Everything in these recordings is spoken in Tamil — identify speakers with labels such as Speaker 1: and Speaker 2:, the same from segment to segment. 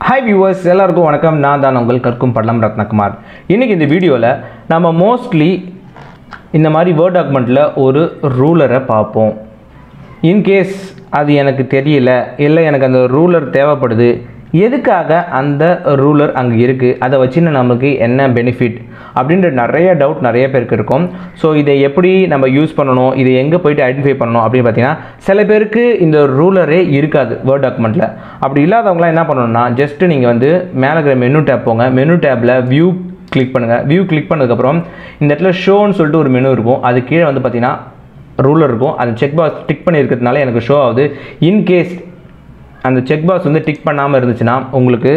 Speaker 1: ஹாய் வியூவர்ஸ் எல்லாருக்கும் வணக்கம் நான் தான் உங்கள் கற்கும் படலம் ரத்னகுமார் இன்றைக்கி இந்த வீடியோவில் நம்ம மோஸ்ட்லி இந்த மாதிரி வேர்ட் டாக்குமெண்ட்டில் ஒரு ரூலரை பார்ப்போம் இன்கேஸ் அது எனக்கு தெரியல இல்லை எனக்கு அந்த ரூலர் தேவைப்படுது எதுக்காக அந்த ரூலர் அங்கே இருக்குது அதை வச்சுன்னு நமக்கு என்ன பெனிஃபிட் அப்படின்ற நிறைய டவுட் நிறைய பேருக்கு இருக்கும் ஸோ இதை எப்படி நம்ம யூஸ் பண்ணணும் இதை எங்கே போயிட்டு ஐடென்டிஃபை பண்ணணும் அப்படின்னு பார்த்தீங்கன்னா சில பேருக்கு இந்த ரூலரே இருக்காது வேர்ட் டாக்குமெண்ட்டில் அப்படி இல்லாதவங்களாம் என்ன பண்ணணும்னா ஜஸ்ட்டு நீங்கள் வந்து மேலே இருக்கிற மெனு டேப் போங்க மெனு டேப்பில் வியூ கிளிக் பண்ணுங்கள் வியூ கிளிக் பண்ணதுக்கப்புறம் இந்த இடத்துல ஷோன்னு சொல்லிட்டு ஒரு மெனு இருக்கும் அது கீழே வந்து பார்த்தீங்கன்னா ரூலர் இருக்கும் அந்த செக் பாக்ஸ் டிக் பண்ணி இருக்கிறதுனால எனக்கு ஷோ ஆகுது இன்கேஸ் அந்த செக் பாக்ஸ் வந்து டிக் பண்ணாமல் இருந்துச்சுன்னா உங்களுக்கு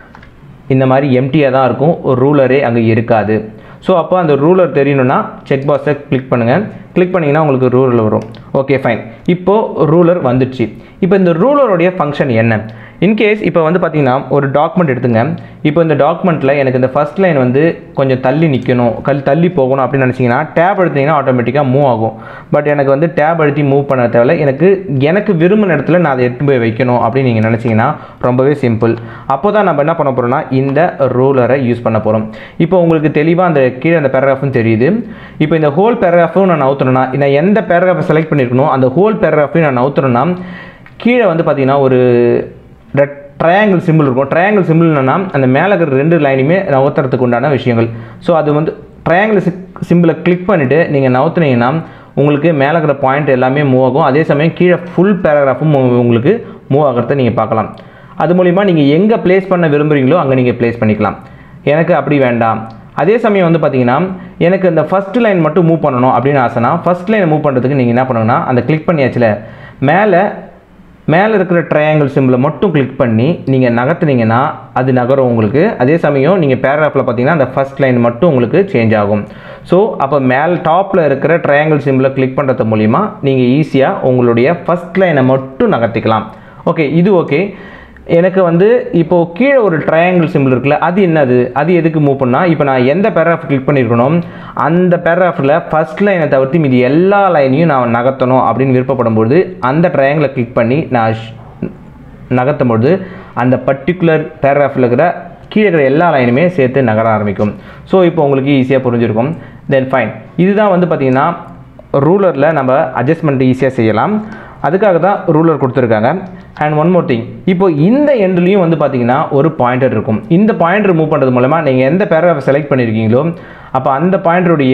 Speaker 1: இந்த மாதிரி எம்டியாக தான் இருக்கும் ஒரு ரூலரே அங்கே இருக்காது ஸோ அப்போ அந்த ரூலர் தெரியணும்னா செக் பாக்ஸை கிளிக் பண்ணுங்கள் கிளிக் பண்ணிங்கன்னா உங்களுக்கு ரூலர் வரும் ஓகே ஃபைன் இப்போது ரூலர் வந்துடுச்சு இப்போ இந்த ரூலருடைய ஃபங்க்ஷன் என்ன இன்கேஸ் இப்போ வந்து பார்த்தீங்கன்னா ஒரு டாக்குமெண்ட் எடுத்துங்க இப்போ இந்த டாக்குமெண்ட்டில் எனக்கு இந்த ஃபஸ்ட் லைன் வந்து கொஞ்சம் தள்ளி நிற்கணும் கல் தள்ளி போகணும் அப்படின்னு நினச்சிங்கன்னா டேப் எடுத்தீங்கன்னா ஆட்டோமேட்டிக்காக மூவ் ஆகும் பட் எனக்கு வந்து டேப் அழுத்தி மூவ் பண்ண தேவையில்ல எனக்கு எனக்கு விரும்பின இடத்துல நான் அதை எடுத்து போய் வைக்கணும் அப்படின்னு நீங்கள் நினச்சிங்கன்னா ரொம்பவே சிம்பிள் அப்போ தான் நம்ம என்ன பண்ண போகிறோம்னா இந்த ரூலரை யூஸ் பண்ண போகிறோம் இப்போ உங்களுக்கு தெளிவாக அந்த கீழே அந்த பேராகிராஃபும் தெரியுது இப்போ இந்த ஹோல் பேராகிராஃபும் நான் நவுத்தணும்னா நான் எந்த பேராகிராஃபை செலக்ட் பண்ணியிருக்கணும் அந்த ஹோல் பேராகிராஃபையும் நான் நவுத்தணும்னா கீழே வந்து பார்த்தீங்கன்னா ஒரு ட்ரையாங்கிள் சிம்பிள் இருக்கும் ட்ரையாங்கிள் சிம்பிள் என்னன்னா அந்த மேலே இருக்கிற ரெண்டு லைனுமே நவுத்துறதுக்கு உண்டான விஷயங்கள் ஸோ அது வந்து ட்ரையாங்கிள் சிம்பிளை கிளிக் பண்ணிவிட்டு நீங்கள் நவுத்துனீங்கன்னா உங்களுக்கு மேலே இருக்கிற பாயிண்ட் எல்லாமே மூவ் ஆகும் அதே சமயம் கீழே ஃபுல் பேராகிராஃபும் உங்களுக்கு மூவ் ஆகிறத நீங்கள் பார்க்கலாம் அது மூலிமா நீங்கள் எங்கே ப்ளேஸ் பண்ண விரும்புகிறீங்களோ அங்கே நீங்கள் ப்ளேஸ் பண்ணிக்கலாம் எனக்கு அப்படி வேண்டாம் அதே சமயம் வந்து பார்த்தீங்கன்னா எனக்கு இந்த ஃபஸ்ட் லைன் மட்டும் மூவ் பண்ணணும் அப்படின்னு ஆசைனா ஃபஸ்ட் லைனை மூவ் பண்ணுறதுக்கு நீங்கள் என்ன பண்ணுங்கன்னா அந்த கிளிக் பண்ணியாச்சுல மேலே மேலே இருக்கிற ட்ரையாங்கிள் சிம்பிளை மட்டும் கிளிக் பண்ணி நீங்கள் நகர்த்துனீங்கன்னா அது நகரும் உங்களுக்கு அதே சமயம் நீங்கள் பேராகிராஃபில் பார்த்தீங்கன்னா அந்த ஃபஸ்ட் லைன் மட்டும் உங்களுக்கு சேஞ்ச் ஆகும் ஸோ அப்போ மேல் டாப்பில் இருக்கிற ட்ரையாங்கிள் சிம்பிளை கிளிக் பண்ணுறது மூலிமா நீங்கள் ஈஸியாக உங்களுடைய ஃபஸ்ட் லைனை மட்டும் நகர்த்திக்கலாம் ஓகே இது ஓகே எனக்கு வந்து இப்போது கீழே ஒரு ட்ரையாங்கிள் சிம்பிள் இருக்குல்ல அது என்னது அது எதுக்கு மூவ் பண்ணால் இப்போ நான் எந்த பேராகிராஃப் கிளிக் பண்ணியிருக்கணும் அந்த பேராகிராஃபில் ஃபஸ்ட் லைனை தவிர்த்து மீதி எல்லா லைனையும் நான் நகர்த்தணும் அப்படின்னு விருப்பப்படும்போது அந்த ட்ரையாங்கிளை கிளிக் பண்ணி நான் நகர்த்தும் பொழுது அந்த பர்டிகுலர் பேராகிராஃபில் இருக்கிற கீழே இருக்கிற எல்லா லைனுமே சேர்த்து நகர ஆரம்பிக்கும் ஸோ இப்போ உங்களுக்கு ஈஸியாக புரிஞ்சிருக்கும் தென் ஃபைன் இதுதான் வந்து பார்த்திங்கன்னா ரூலரில் நம்ம அட்ஜஸ்ட்மெண்ட் ஈஸியாக செய்யலாம் அதுக்காக தான் ரூலர் கொடுத்துருக்காங்க அண்ட் ஒன் மோர் திங் இப்போ இந்த எண்ட்லேயும் வந்து பார்த்தீங்கன்னா ஒரு பாயிண்டர் இருக்கும் இந்த பாயிண்டர் மூவ் பண்ணுறது மூலமாக நீங்கள் எந்த பேராகிராஃப் செலக்ட் பண்ணியிருக்கீங்களோ அப்போ அந்த பாயிண்டருடைய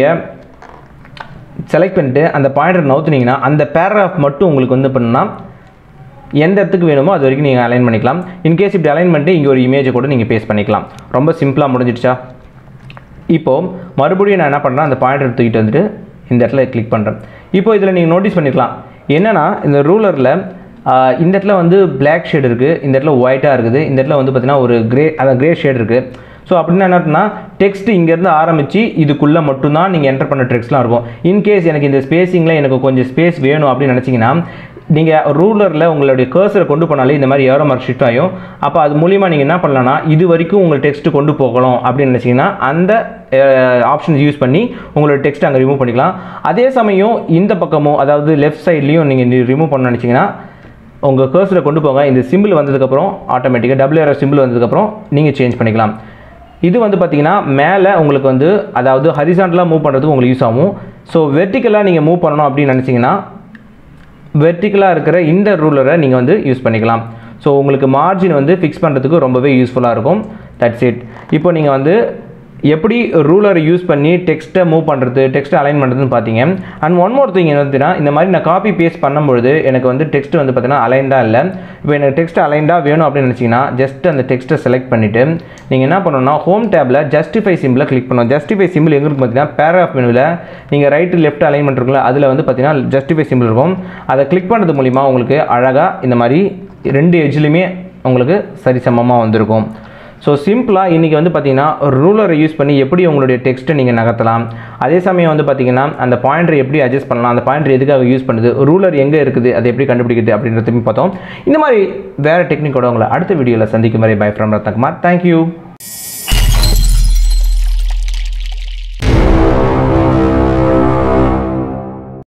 Speaker 1: செலக்ட் பண்ணிட்டு அந்த பாயிண்டர் நவுத்துனீங்கன்னா அந்த பேராகிராஃப் மட்டும் உங்களுக்கு வந்து பண்ணுன்னா எந்த இடத்துக்கு வேணுமோ அது வரைக்கும் நீங்கள் அலைன் பண்ணிக்கலாம் இன்கேஸ் இப்படி அலைன் பண்ணிட்டு இங்கே ஒரு இமேஜை கூட நீங்கள் பேஸ்ட் பண்ணிக்கலாம் ரொம்ப சிம்பிளாக முடிஞ்சிடுச்சா இப்போது மறுபடியும் நான் என்ன பண்ணுறேன் அந்த பாயிண்டர் தூக்கிட்டு வந்துட்டு இந்த இடத்துல கிளிக் பண்ணுறேன் இப்போ இதில் நீங்கள் நோட்டீஸ் பண்ணிக்கலாம் என்னென்னா இந்த ரூலரில் இந்த இடத்துல வந்து பிளாக் ஷேட் இருக்குது இந்த இடத்துல ஒயிட்டாக இருக்குது இந்த இடத்துல வந்து பார்த்திங்கன்னா ஒரு கிரே அந்த கிரே ஷேட் இருக்குது ஸோ அப்படின்னா என்னன்னா டெக்ஸ்ட் இங்கேருந்து ஆரம்பித்து இதுக்குள்ளே மட்டும்தான் நீங்கள் என்டர் பண்ண டெக்ஸ்ட்லாம் இருக்கும் இன்கேஸ் எனக்கு இந்த ஸ்பேஸிங்கில் எனக்கு கொஞ்சம் ஸ்பேஸ் வேணும் அப்படின்னு நினச்சிங்கன்னா நீங்கள் ரூலரில் உங்களுடைய கர்சரை கொண்டு போனாலே இந்த மாதிரி ஏரோ மார்க் ஷிஃப்ட் ஆகும் அப்போ அது மூலிமா நீங்கள் என்ன பண்ணலாம்னா இது வரைக்கும் உங்கள் டெக்ஸ்ட் கொண்டு போகலாம் அப்படின்னு நினச்சிங்கன்னா அந்த ஆப்ஷன்ஸ் யூஸ் பண்ணி உங்களோட டெக்ஸ்ட் அங்கே ரிமூவ் பண்ணிக்கலாம் அதே சமயம் இந்த பக்கமும் அதாவது லெஃப்ட் சைட்லேயும் நீங்கள் ரிமூவ் பண்ண நினச்சிங்கன்னா உங்கள் கர்சரை கொண்டு போங்க இந்த சிம்பிள் வந்ததுக்கப்புறம் ஆட்டோமேட்டிக்காக டபிள்யூஆர் சிம்பிள் வந்ததுக்கப்புறம் நீங்கள் சேஞ்ச் பண்ணிக்கலாம் இது வந்து பார்த்தீங்கன்னா மேலே உங்களுக்கு வந்து அதாவது ஹரிசாண்டலாக மூவ் பண்ணுறதுக்கு உங்களுக்கு யூஸ் ஆகும் ஸோ வெர்டிக்கலாக நீங்கள் மூவ் பண்ணணும் அப்படின்னு நினச்சிங்கன்னா வெர்டிக்கலாக இருக்கிற இந்த ரூலரை நீங்கள் வந்து யூஸ் பண்ணிக்கலாம் ஸோ உங்களுக்கு மார்ஜின் வந்து ஃபிக்ஸ் பண்ணுறதுக்கு ரொம்பவே யூஸ்ஃபுல்லாக இருக்கும் தட்ஸ் இட் இப்போ நீங்கள் வந்து எப்படி ரூலரை யூஸ் பண்ணி டெக்ஸ்ட்டை மூவ் பண்ணுறது டெக்ஸ்ட்டை அலைன் பண்ணுறதுன்னு பார்த்தீங்க அண்ட் ஒன் மோர் திங் என்ன பார்த்தீங்கன்னா இந்த மாதிரி நான் காப்பி பேஸ்ட் பண்ணும்பொழுது எனக்கு வந்து டெக்ஸ்ட் வந்து பார்த்தீங்கன்னா அலைன்டாக இல்லை இப்போ எனக்கு டெக்ஸ்ட் அலைன்டாக வேணும் அப்படின்னு நினச்சிங்கன்னா ஜஸ்ட் அந்த டெக்ஸ்ட்டை செலக்ட் பண்ணிவிட்டு நீங்கள் என்ன பண்ணணும்னா ஹோம் டேப்பில் ஜஸ்டிஃபை சிம்பிளை கிளிக் பண்ணணும் ஜஸ்டிஃபை சிம்பிள் எங்கே இருக்கும் பார்த்தீங்கன்னா பேராகிராஃப் மெனுவில் நீங்கள் ரைட்டு லெஃப்ட் அலைன்மெண்ட் இருக்குல்ல அதில் வந்து பார்த்தீங்கன்னா ஜஸ்டிஃபை சிம்பிள் இருக்கும் அதை கிளிக் பண்ணுறது மூலிமா உங்களுக்கு அழகாக இந்த மாதிரி ரெண்டு எஜ்லையுமே உங்களுக்கு சரிசமமாக வந்திருக்கும் ஸோ சிம்பிளாக இன்றைக்கி வந்து பார்த்தீங்கன்னா ரூலரை யூஸ் பண்ணி எப்படி உங்களுடைய டெக்ஸ்ட்டை நீங்கள் நகர்த்தலாம் அதே சமயம் வந்து பார்த்தீங்கன்னா அந்த பாயிண்டரை எப்படி அட்ஜஸ்ட் பண்ணலாம் அந்த பாயிண்டர் எதுக்காக யூஸ் பண்ணுது ரூலர் எங்கே இருக்குது அதை எப்படி கண்டுபிடிக்குது அப்படின்றதையும் பார்த்தோம் இந்த மாதிரி வேறு டெக்னிக்கோட உங்களை அடுத்த வீடியோவில் சந்திக்கும் வரை பை ஃப்ரம் ரத்னகுமார் தேங்க்யூ